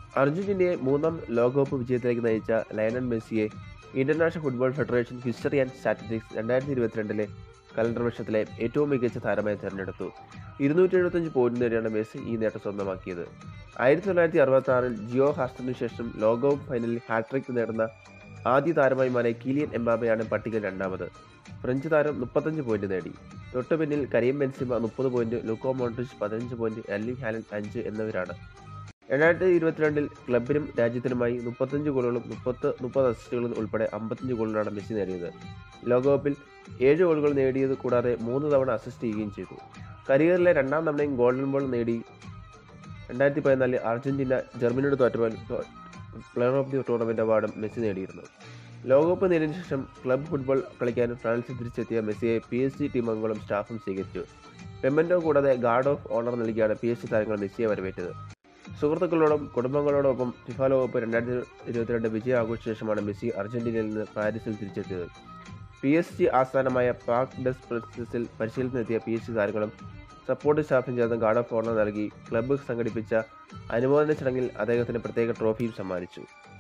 അർജന്റീനയെ മൂന്നാം ലോകകപ്പ് വിജയത്തിലേക്ക് നയിച്ച ലയണൽ മെസ്സിയെ international football federation history and statistics രണ്ടായിരത്തി ഇരുപത്തിരണ്ടിലെ കലണ്ടർ വർഷത്തിലെ ഏറ്റവും മികച്ച താരമായി തിരഞ്ഞെടുത്തു ഇരുന്നൂറ്റി എഴുപത്തഞ്ച് പോയിന്റ് നേടിയാണ് മെസ്സി ഈ നേട്ടം സ്വന്തമാക്കിയത് ആയിരത്തി തൊള്ളായിരത്തി അറുപത്തി ആറിൽ ജിയോ ഹാസ്റ്ററിനു ശേഷം ലോകകപ്പ് ഫൈനലിൽ ഹാട്രിക് നേടുന്ന ആദ്യ താരമായി മാറിയ കിലിയൻ എംബാബയാണ് പട്ടികയിൽ രണ്ടാമത് ഫ്രഞ്ച് താരം മുപ്പത്തഞ്ച് പോയിന്റ് നേടി തൊട്ടു പിന്നിൽ കരീം ബെൻസിമ മുപ്പത് പോയിന്റ് ലുക്കോ മോൺട്രിച്ച് പതിനഞ്ച് പോയിന്റ് എർലിംഗ് ഹാലൻ അഞ്ച് എന്നിവരാണ് രണ്ടായിരത്തി ഇരുപത്തിരണ്ടിൽ ക്ലബിനും രാജ്യത്തിനുമായി മുപ്പത്തഞ്ച് ഗോളുകളും മുപ്പത്ത് മുപ്പത് അസിസ്റ്റുകളും ഉൾപ്പെടെ അമ്പത്തഞ്ച് ഗോളുകളാണ് മെസ്സി നേടിയത് ലോകകപ്പിൽ ഏഴ് ഗോളുകൾ നേടിയത് കൂടാതെ മൂന്ന് തവണ അസിസ്റ്റ് ചെയ്യുകയും ചെയ്തു കരിയറിലെ രണ്ടാം തവണയും ഗോൾഡൻ ബോൾ നേടി രണ്ടായിരത്തി പതിനാലിൽ അർജന്റീന ജർമ്മനിയോട് തോറ്റപ്പോൾ പ്ലെയർ ഓഫ് ദി ടൂർണമെന്റ് അവാർഡും മെസ്സി നേടിയിരുന്നു ലോകകപ്പ് നേടിയതിനു ശേഷം ക്ലബ് ഫുട്ബോൾ കളിക്കാൻ ഫ്രാൻസിൽ തിരിച്ചെത്തിയ മെസ്സിയെ പി എസ് ജി ടീം അംഗങ്ങളും സ്റ്റാഫും സ്വീകരിച്ചു പെമൻറ്റോ കൂടാതെ ഗാർഡ് ഓഫ് ഓണർ നൽകിയാണ് പി എസ് ജി താരങ്ങൾ മെസ്സിയെ വരവേറ്റത് സുഹൃത്തുക്കളോടും കുടുംബങ്ങളോടൊപ്പം ഫിഫ ലോകകപ്പ് രണ്ടായിരത്തി ഇരുപത്തിരണ്ട് വിജയം ആഘോഷിച്ച ശേഷമാണ് മെസ്സി അർജന്റീനയിൽ നിന്ന് പാരീസിൽ തിരിച്ചെത്തിയത് പി എസ് ജി ആസ്ഥാനമായ പാർക്ക് ഡെസ് പ്രസിൽ പരിശീലനത്തിനെത്തിയ പി എസ് ജി താരങ്ങളും സപ്പോർട്ട് സ്റ്റാഫും ചേർന്ന് ഗാർഡ് ഓഫ് ഓണർ നൽകി ക്ലബ്ബ് സംഘടിപ്പിച്ച അനുമോദന ചടങ്ങിൽ അദ്ദേഹത്തിന് പ്രത്യേക ട്രോഫിയും സമ്മാനിച്ചു